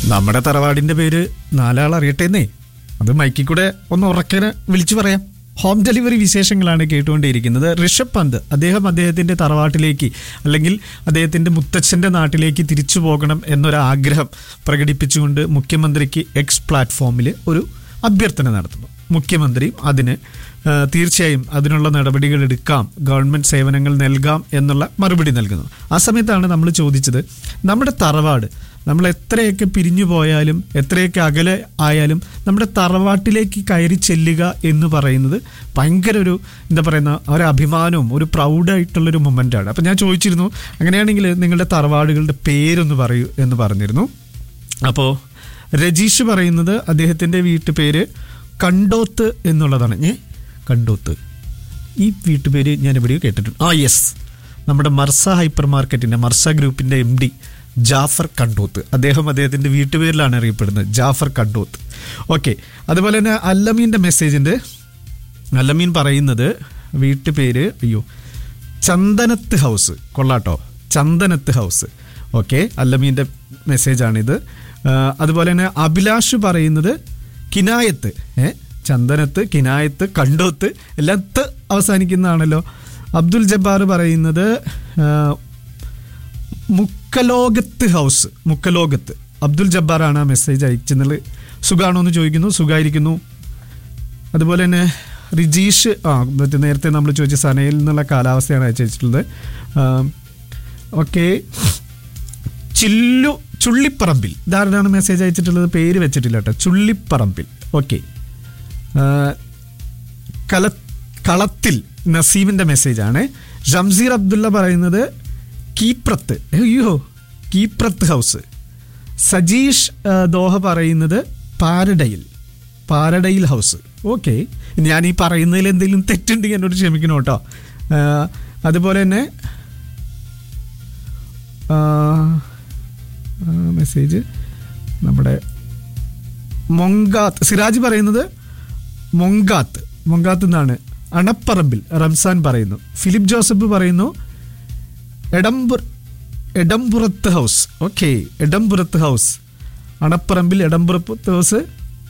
നമ്മുടെ തറവാടിന്റെ പേര് നാലാൾ അറിയട്ടേന്നേ അത് മൈക്കിൽ കൂടെ ഒന്ന് ഉറക്കനെ വിളിച്ചു പറയാം ഹോം ഡെലിവറി വിശേഷങ്ങളാണ് കേട്ടുകൊണ്ടിരിക്കുന്നത് ഋഷഭ് പന്ത് അദ്ദേഹം അദ്ദേഹത്തിന്റെ തറവാട്ടിലേക്ക് അല്ലെങ്കിൽ അദ്ദേഹത്തിന്റെ മുത്തച്ഛന്റെ നാട്ടിലേക്ക് തിരിച്ചു പോകണം എന്നൊരാഗ്രഹം പ്രകടിപ്പിച്ചുകൊണ്ട് മുഖ്യമന്ത്രിക്ക് എക്സ് പ്ലാറ്റ്ഫോമിൽ ഒരു അഭ്യർത്ഥന നടത്തുന്നു മുഖ്യമന്ത്രി അതിന് ആ, തീർച്ചയായും അതിനുള്ള നടപടികൾ എടുക്കാം ഗവൺമെന്റ് സേവനങ്ങൾ നൽകാം എന്നുള്ള മറുപടി നൽകുന്നു ആ സമയത്താണ് നമ്മൾ ചോദിച്ചത് നമ്മുടെ തറവാട് നമ്മൾ എത്രയൊക്കെ പിരിഞ്ഞു പോയാലും എത്രയൊക്കെ അകലെ ആയാലും നമ്മുടെ തറവാട്ടിലേക്ക് കയറി ചെല്ലുക എന്ന് പറയുന്നത് ഭയങ്കര ഒരു എന്താ പറയുന്ന ഒരു അഭിമാനവും ഒരു പ്രൗഡായിട്ടുള്ളൊരു മൊമെൻ്റാണ് അപ്പം ഞാൻ ചോദിച്ചിരുന്നു അങ്ങനെയാണെങ്കിൽ നിങ്ങളുടെ തറവാടുകളുടെ പേരൊന്ന് പറയൂ എന്ന് പറഞ്ഞിരുന്നു അപ്പോൾ രജീഷ് പറയുന്നത് അദ്ദേഹത്തിൻ്റെ വീട്ടുപേര് കണ്ടോത്ത് എന്നുള്ളതാണ് ഏ കണ്ടോത്ത് ഈ വീട്ടുപേര് ഞാൻ എവിടെയോ കേട്ടിട്ടുണ്ട് ആ യെസ് നമ്മുടെ മർസ ഹൈപ്പർ മാർക്കറ്റിൻ്റെ മർസ ഗ്രൂപ്പിൻ്റെ എം ഡി ജാഫർ കണ്ടോത്ത് അദ്ദേഹം അദ്ദേഹത്തിൻ്റെ വീട്ടുപേരിലാണ് അറിയപ്പെടുന്നത് ജാഫർ കണ്ടോത്ത് ഓക്കെ അതുപോലെ തന്നെ അല്ലമീൻ്റെ മെസ്സേജിൻ്റെ അല്ലമീൻ പറയുന്നത് വീട്ടുപേര് അയ്യോ ചന്ദനത്ത് ഹൗസ് കൊള്ളാട്ടോ ചന്ദനത്ത് ഹൗസ് ഓക്കെ അല്ലമീൻ്റെ മെസ്സേജാണിത് ആ, അതുപോലെ തന്നെ അഭിലാഷ് പറയുന്നത് കിനായത്ത് ഏ ചന്ദനത്ത് കിനായത്ത് കണ്ടോത്ത് എല്ലാം ത്ത് അവസാനിക്കുന്നതാണല്ലോ അബ്ദുൽ ജബ്ബാർ പറയുന്നത് ആ, മുക്കലോകത്ത് ഹൗസ് മുക്കലോകത്ത് അബ്ദുൽ ജബ്ബാറാണ് ആ മെസ്സേജ് അയച്ചെന്നുള്ളത് സുഖാണോ എന്ന് ചോദിക്കുന്നു സുഖമായിരിക്കുന്നു അതുപോലെ തന്നെ റിജീഷ് ആ മറ്റേ നേരത്തെ നമ്മൾ ചോദിച്ച സനയിൽ നിന്നുള്ള കാലാവസ്ഥയാണ് അയച്ചിട്ടുള്ളത് ഓക്കെ ചില്ലു ചുള്ളിപ്പറമ്പിൽ ഇതാരാണ് മെസ്സേജ് അയച്ചിട്ടുള്ളത് പേര് വെച്ചിട്ടില്ല കേട്ടോ ചുള്ളിപ്പറമ്പിൽ ഓക്കെ കല കളത്തിൽ നസീമിൻ്റെ മെസ്സേജാണ് ഷംസീർ അബ്ദുള്ള പറയുന്നത് കീപ്രത്ത് അയ്യോ കീപ്രത്ത് ഹൗസ് സജീഷ് ആ, ദോഹ പറയുന്നത് പാരഡൈൽ പാരഡൈൽ ഹൗസ് ഓക്കെ ഞാൻ ഈ പറയുന്നതിൽ എന്തെങ്കിലും തെറ്റുണ്ടെങ്കിൽ എന്നോട് ക്ഷമിക്കണം കേട്ടോ ആ, അതുപോലെ തന്നെ മെസ്സേജ് നമ്മുടെ മൊങ്കാത്ത് സിറാജ് പറയുന്നത് മൊങ്കാത്ത് മൊങ്കാത്ത് എന്നാണ് അണപ്പറമ്പിൽ റംസാൻ പറയുന്നു ഫിലിപ്പ് ജോസഫ് പറയുന്നു എടംപുർ Edampurath house okay Edampurath house Anapparambil Edampurath house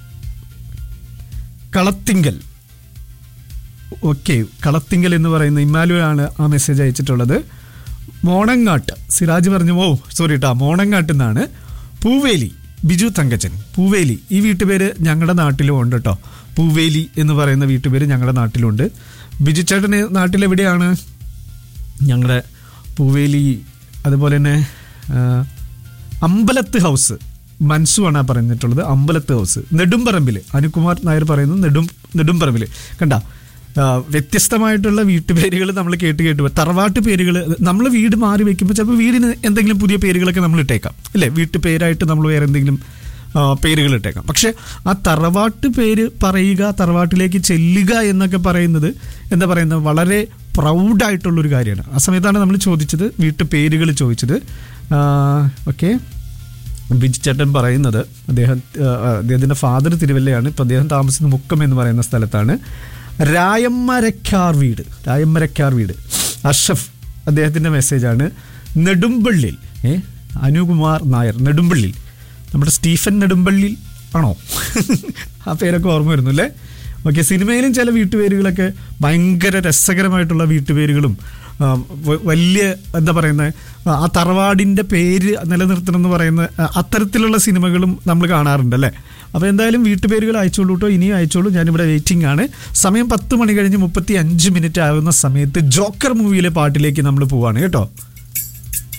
Kalathingal okay Kalathingal എന്ന് പറയുന്ന ഇമ്മാലുവാണ് ആ മെസ്സേജ് അയച്ചിട്ടുള്ളത് മോണങ്ങാട്ട് സിറാജ് പറഞ്ഞു ഓ സോറി കേട്ടോ മോണങ്ങാട്ട് നിന്നാണ് പൂവേലി ബിജു തങ്കച്ചൻ പൂവേലി ഈ വീട്ടുപേര് ഞങ്ങളുടെ നാട്ടിലും ഉണ്ട് കേട്ടോ പൂവേലി എന്ന് പറയുന്ന വീട്ടുപേര് ഞങ്ങളുടെ നാട്ടിലുണ്ട് ബിജു ചേട്ടന് നാട്ടിലെവിടെയാണ് ഞങ്ങളുടെ പൂവേലി അതുപോലെ തന്നെ ആ, അമ്പലത്ത് ഹൗസ് മൻസു ആണ് പറഞ്ഞിട്ടുള്ളത് അമ്പലത്ത് ഹൗസ് നെടുമ്പറമ്പിൽ അനുകുമാർ നായർ പറയുന്നു നെടും നെടുമ്പറമ്പിൽ കണ്ട ആ, വ്യത്യസ്തമായിട്ടുള്ള വീട്ടുപേരുകൾ നമ്മൾ കേട്ട് കേട്ട് വരും. തറവാട്ട് പേരുകൾ നമ്മൾ വീട് മാറി വെക്കുമ്പോൾ ചിലപ്പോൾ വീടിന് എന്തെങ്കിലും പുതിയ പേരുകളൊക്കെ നമ്മൾ ഇട്ടേക്കാം അല്ലേ വീട്ടുപേരായിട്ട് നമ്മൾ വേറെ എന്തെങ്കിലും ആ, പേരുകൾ ഇട്ടേക്കാം പക്ഷെ ആ തറവാട്ട് പേര് പറയുക തറവാട്ടിലേക്ക് ചെല്ലുക എന്നൊക്കെ പറയുന്നത് എന്താ പറയുന്നത് വളരെ പ്രൗഡായിട്ടുള്ളൊരു കാര്യമാണ് ആ സമയത്താണ് നമ്മൾ ചോദിച്ചത് വീട്ടു പേരുകൾ ചോദിച്ചത് ഓക്കെ ബിജു ചേട്ടൻ പറയുന്നത് അദ്ദേഹം ആ, അദ്ദേഹത്തിൻ്റെ ഫാദർ തിരുവല്ലയാണ് ഇപ്പം അദ്ദേഹം താമസിക്കുന്ന മുക്കം എന്ന് പറയുന്ന സ്ഥലത്താണ് രായമ്മരക്കാർ വീട് രായമ്മരക്കാർ വീട് അഷഫ് അദ്ദേഹത്തിൻ്റെ മെസ്സേജാണ് നെടുമ്പള്ളിൽ ഏ അനുകുമാർ നായർ നെടുമ്പള്ളിൽ നമ്മുടെ സ്റ്റീഫൻ നെടുമ്പള്ളിൽ ആണോ ആ പേരൊക്കെ ഓർമ്മ വരുന്നു അല്ലേ ഓക്കെ സിനിമയിലും ചില വീട്ടുപേരുകളൊക്കെ ഭയങ്കര രസകരമായിട്ടുള്ള വീട്ടുപേരുകളും ആ, വ- വലിയ എന്താ പറയുന്നത് ആ തറവാടിൻ്റെ പേര് നിലനിർത്തണം എന്ന് പറയുന്ന ആ, അത്തരത്തിലുള്ള സിനിമകളും നമ്മൾ കാണാറുണ്ട് അല്ലേ അപ്പോൾ എന്തായാലും വീട്ടുപേരുകൾ അയച്ചോളൂ കേട്ടോ ഇനിയും അയച്ചോളൂ ഞാനിവിടെ വെയിറ്റിംഗ് ആണ് സമയം പത്ത് മണി കഴിഞ്ഞ് മുപ്പത്തി അഞ്ച് മിനിറ്റ് ആകുന്ന സമയത്ത് ജോക്കർ മൂവിയിലെ പാട്ടിലേക്ക് നമ്മൾ പോവാണ് കേട്ടോ